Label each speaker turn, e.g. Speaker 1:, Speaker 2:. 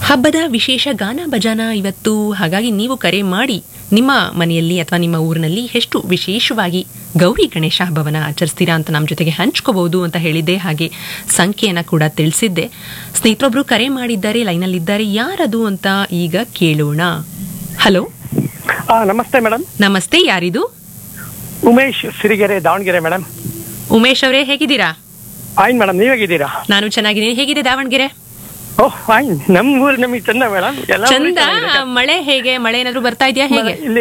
Speaker 1: ಹಬ್ಬದ ವಿಶೇಷ ಗಾನ ಭಜಾನ ಇವತ್ತು ಹಾಗಾಗಿ ನೀವು ಕರೆ ಮಾಡಿ ನಿಮ್ಮ ಮನೆಯಲ್ಲಿ ಅಥವಾ ನಿಮ್ಮ ಊರಿನಲ್ಲಿ ಎಷ್ಟು ವಿಶೇಷವಾಗಿ ಗೌರಿ ಗಣೇಶ ಹಬ್ಬವನ್ನ ಆಚರಿಸ್ತೀರಾ ಅಂತ ನಮ್ಮ ಜೊತೆಗೆ ಹಂಚ್ಕೋಬಹುದು ಅಂತ ಹೇಳಿದ್ದೆ ಹಾಗೆ ಸಂಖ್ಯೆಯನ್ನ ಕೂಡ ತಿಳಿಸಿದ್ದೆ ಸ್ನೇಹಿತರೊಬ್ರು ಕರೆ ಮಾಡಿದ್ದಾರೆ ಲೈನಲ್ಲಿದ್ದಾರೆ ಯಾರದು ಅಂತ ಈಗ ಕೇಳೋಣ ಹಲೋ
Speaker 2: ಆ, ನಮಸ್ತೆ ಮೇಡಮ್
Speaker 1: ನಮಸ್ತೆ ಯಾರಿದು
Speaker 2: ಉಮೇಶ್ ಸಿರಿಗೆರೆ ದಾವಣಗೆರೆ ಮೇಡಮ್
Speaker 1: ಉಮೇಶ್ ಅವರೇ ಹೇಗಿದ್ದೀರಾ
Speaker 2: ಆಯ್ನ್ ಮೇಡಮ್ ನೀವ್ ಹೇಗಿದ್ದೀರಾ
Speaker 1: ನಾನು ಚೆನ್ನಾಗಿದ್ದೀನಿ ಹೇಗಿದೆ ದಾವಣಗೆರೆ
Speaker 2: ಓಹ್ ಆಯ್ನ್ ನಮ್ ಊರು ನಮಗೆ ಚಂದ ಮೇಡಮ್ ಎಲ್ಲ ಊರು
Speaker 1: ಚಂದ
Speaker 2: ಚೆನ್ನಾಗಿದೆ.
Speaker 1: ಮಳೆ ಹೇಗೆ ಮಳೆ ಏನಾದ್ರು ಬರ್ತಾ ಇದೆಯಾ ಹೇಗೆ
Speaker 2: ಇಲ್ಲಿ